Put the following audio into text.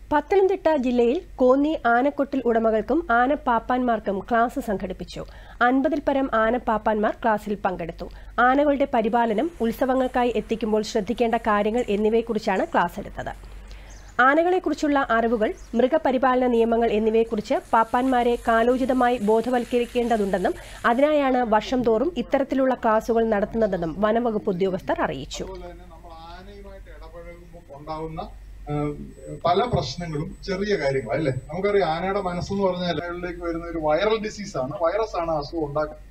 പത്തനംതിട്ട ജില്ലയിൽ കോന്നി ആനക്കൊട്ടിൽ ഉടമകൾക്കും ആനപ്പാപ്പാന്മാർക്കും ക്ലാസ് സംഘടിപ്പിച്ചു അൻപതിൽ പരം ആനപ്പാപ്പാന്മാർ ക്ലാസ്സിൽ പങ്കെടുത്തു ആനകളുടെ പരിപാലനം ഉത്സവങ്ങൾക്കായി എത്തിക്കുമ്പോൾ ശ്രദ്ധിക്കേണ്ട കാര്യങ്ങൾ എന്നിവയെക്കുറിച്ചാണ് ക്ലാസ് എടുത്തത് ആനകളെക്കുറിച്ചുള്ള അറിവുകൾ മൃഗപരിപാലന നിയമങ്ങൾ എന്നിവയെക്കുറിച്ച് പാപ്പാന്മാരെ കാലോചിതമായി ബോധവൽക്കരിക്കേണ്ടതുണ്ടെന്നും അതിനായാണ് വർഷം തോറും ഇത്തരത്തിലുള്ള ക്ലാസുകൾ നടത്തുന്നതെന്നും വനംവകുപ്പ് ഉദ്യോഗസ്ഥർ അറിയിച്ചു അതുപോലെ തന്നെ നമ്മൾ ആനയുമായിട്ട് ഇടപഴകുമ്പോൾ ഉണ്ടാകുന്ന ആ, പല പ്രശ്നങ്ങളും ചെറിയ കാര്യങ്ങൾ അല്ലേ നമുക്കറിയാം ആനയുടെ മനസ്സെന്ന് പറഞ്ഞാൽ ആനകളിലേക്ക് വരുന്ന ഒരു വൈറൽ ഡിസീസ് ആണ് വൈറസ് ആണ് അസുഖം ഉണ്ടാക്കുന്നത്